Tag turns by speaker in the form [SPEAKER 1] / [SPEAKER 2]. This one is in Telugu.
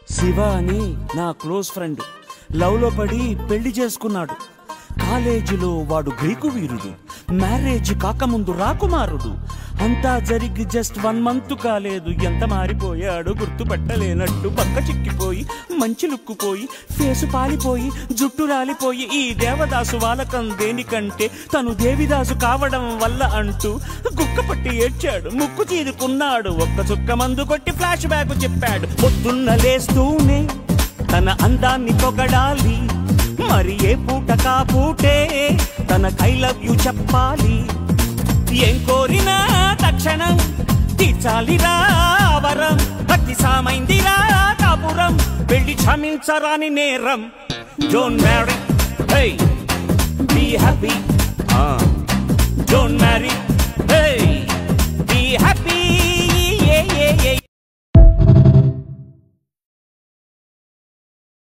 [SPEAKER 1] శివ అని నా క్లోజ్ ఫ్రెండ్ లవ్లో పడి పెళ్లి చేసుకున్నాడు కాలేజీలో వాడు గ్రీకు వీరుడు మ్యారేజ్ కాకముందు రాకుమారుడు అంతా జరిగి జస్ట్ వన్ మంత్ కాలేదు ఎంత మారిపోయాడు గుర్తుపట్టలేనట్టు పక్క చిక్కిపోయి మంచి లుక్కుపోయి ఫేసు పాలిపోయి జుట్టు రాలిపోయి ఈ దేవదాసు వాలకం దేనికంటే తను దేవిదాసు కావడం వల్ల అంటూ గుక్క పట్టి ఏడ్చాడు ముక్కు చీదుకున్నాడు ఒక్క చుక్క మందు కొట్టి ఫ్లాష్ బ్యాక్ చెప్పాడు పొద్దున్న లేస్తూనే తన అందాన్ని పొగడాలి మరి ఏ పూట కా పూటే తన ఐ లవ్ యు చెప్పాలి ఏం కోరినా తక్షణం తీర్చాలిరా వరం భక్తి సామైందిరా కాపురం పెళ్లి క్షమించరాని నేరం don't marry hey be happy don't marry